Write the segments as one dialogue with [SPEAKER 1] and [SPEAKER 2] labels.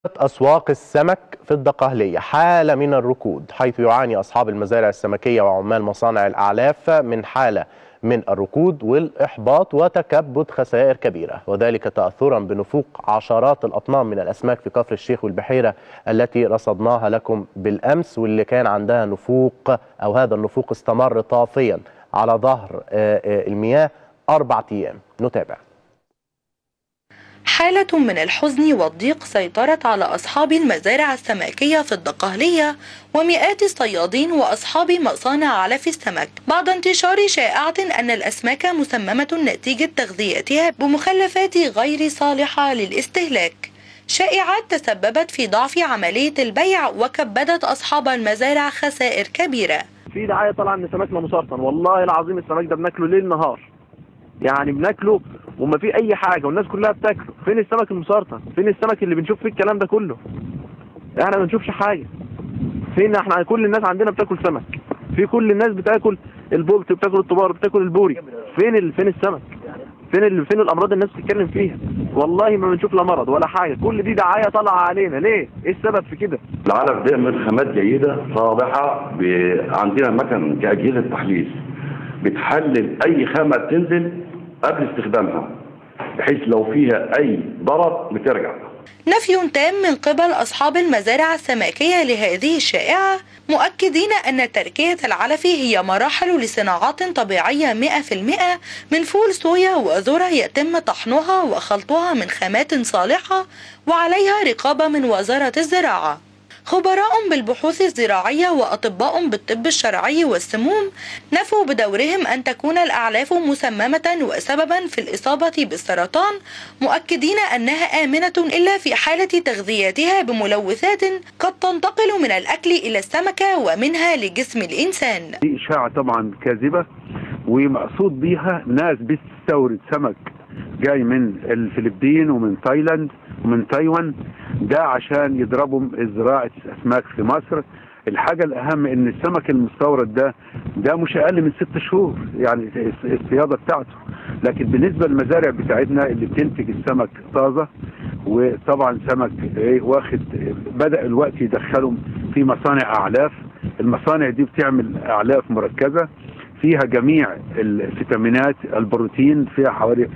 [SPEAKER 1] أسواق السمك في الدقهلية حالة من الركود حيث يعاني أصحاب المزارع السمكية وعمال مصانع الأعلاف من حالة من الركود والإحباط وتكبد خسائر كبيرة وذلك تأثرا بنفوق عشرات الأطنان من الأسماك في كفر الشيخ والبحيرة التي رصدناها لكم بالأمس واللي كان عندها نفوق أو هذا النفوق استمر طافيا على ظهر المياه أربعة أيام نتابع
[SPEAKER 2] حالة من الحزن والضيق سيطرت على أصحاب المزارع السمكية في الدقهلية ومئات الصيادين وأصحاب مصانع علف السمك بعد انتشار شائعة أن الأسماك مسممة نتيجة تغذيتها بمخلفات غير صالحة للاستهلاك شائعات تسببت في ضعف عملية البيع وكبدت أصحاب المزارع خسائر كبيرة
[SPEAKER 3] في دعاية طالعة ان سمكنا مسرطن والله العظيم السمك ده بناكله ليل نهار يعني بناكله وما في اي حاجه والناس كلها بتاكله فين السمك المسرطن فين السمك اللي بنشوف فيه الكلام ده كله احنا ما بنشوفش حاجه فين احنا كل الناس عندنا بتاكل سمك في كل الناس بتاكل البولت بتاكل الطبار بتاكل البوري فين ال... فين السمك فين ال... فين الامراض الناس بتتكلم فيها والله ما بنشوف لا مرض ولا حاجه كل دي دعايه طالعه علينا ليه ايه السبب في كده
[SPEAKER 4] العلف ده من خامات جيده صالحه ب... عندنا مكن كاجهزه تحليل بتحلل اي خامه تنزل قبل استخدامها بحيث لو فيها اي ضرر بترجع
[SPEAKER 2] نفي تام من قبل أصحاب المزارع السمكية لهذه الشائعة مؤكدين أن تركية العلف هي مراحل لصناعات طبيعية 100% من فول صويا وذرة يتم طحنها وخلطها من خامات صالحة وعليها رقابة من وزارة الزراعة خبراء بالبحوث الزراعية وأطباء بالطب الشرعي والسموم نفوا بدورهم أن تكون الأعلاف مسممة وسببا في الإصابة بالسرطان مؤكدين أنها آمنة إلا في حالة تغذيتها بملوثات قد تنتقل من الأكل إلى السمكة ومنها لجسم الإنسان
[SPEAKER 5] دي إشاعة طبعا كاذبة ومقصود بيها ناس بتستورد سمك جاي من الفلبين ومن تايلاند ومن تايوان ده عشان يضربوا زراعة أسماك في مصر الحاجة الأهم إن السمك المستورد ده ده مش أقل من ست شهور يعني الصيادة بتاعته لكن بالنسبة للمزارع بتاعتنا اللي بتنتج السمك طازة وطبعا سمك واخد بدأ الوقت يدخلهم في مصانع أعلاف المصانع دي بتعمل أعلاف مركزة فيها جميع الفيتامينات البروتين فيها حوالي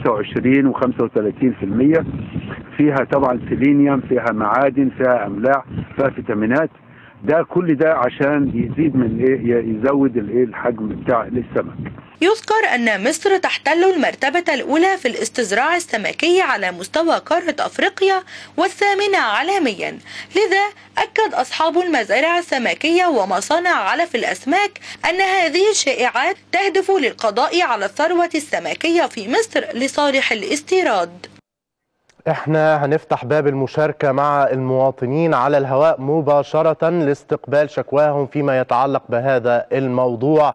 [SPEAKER 5] 25 و35% فيها طبعا سيلينيوم فيها معادن فيها املاح فيها فيتامينات ده كل ده عشان يزيد من ايه يزود الايه الحجم بتاع السمك
[SPEAKER 2] يذكر أن مصر تحتل المرتبة الأولى في الاستزراع السمكي على مستوى قارة أفريقيا والثامنة عالميا لذا أكد أصحاب المزارع السمكية ومصانع علف الأسماك أن هذه الشائعات تهدف للقضاء على الثروة السمكية في مصر لصالح الاستيراد
[SPEAKER 1] احنا هنفتح باب المشاركة مع المواطنين على الهواء مباشرة لاستقبال شكواهم فيما يتعلق بهذا الموضوع